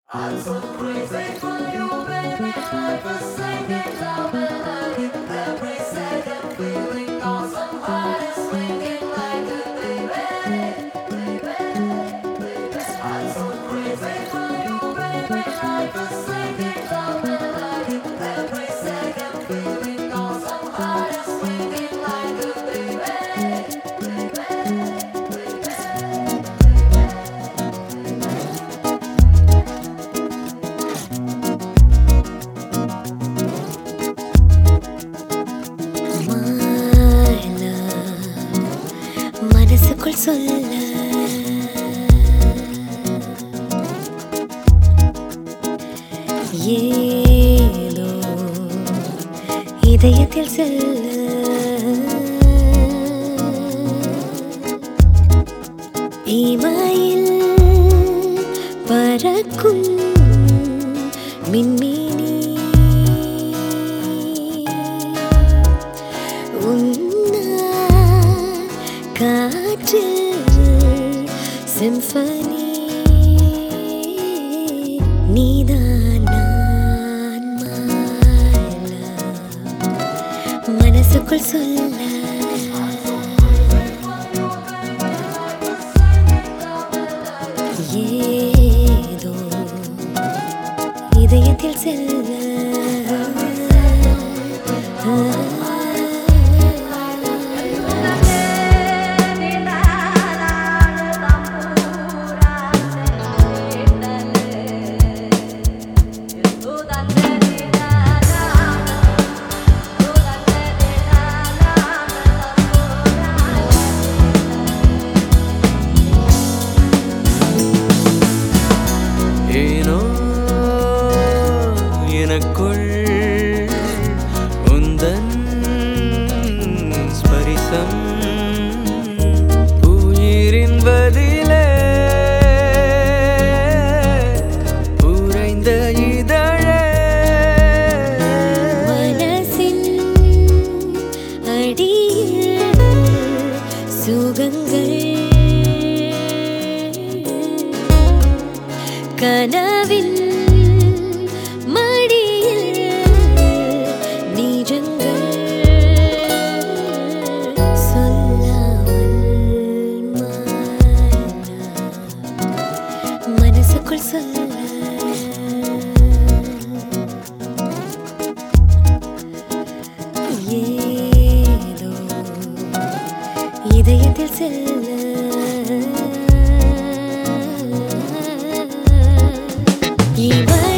I'm so crazy for you, baby. Life is singing loud melody. Every second feeling awesome. Heart is swinging like a baby, baby, baby. I'm so crazy for you, baby. Life is singing loud melody. Every second feeling awesome. Heart is swinging like a baby, baby, baby. Mala, மனசுக்குள் சொல்ல ஏதோ இதயத்தில் செல்ல இமையில் பறக்கும் மின்மினி உன்னால் காற்றில் symphony நீதான் நான் மாலா. மனசுக்குள் சொல்ல ஏதோ இதயத்தில் செல்ல ஏனோ எனக்குள் உந்தன் ஸ்பரிசம் உயிரின் பதிலே உறைந்த இதழே மனசின் அடியில் சுகங்கள் கனவின் மடியில் நீஜங்கள் சொல்லாமல் மாலா. மனசுக்குள் சொல்ல ஏதோ இதயத்தில் செல்ல இவ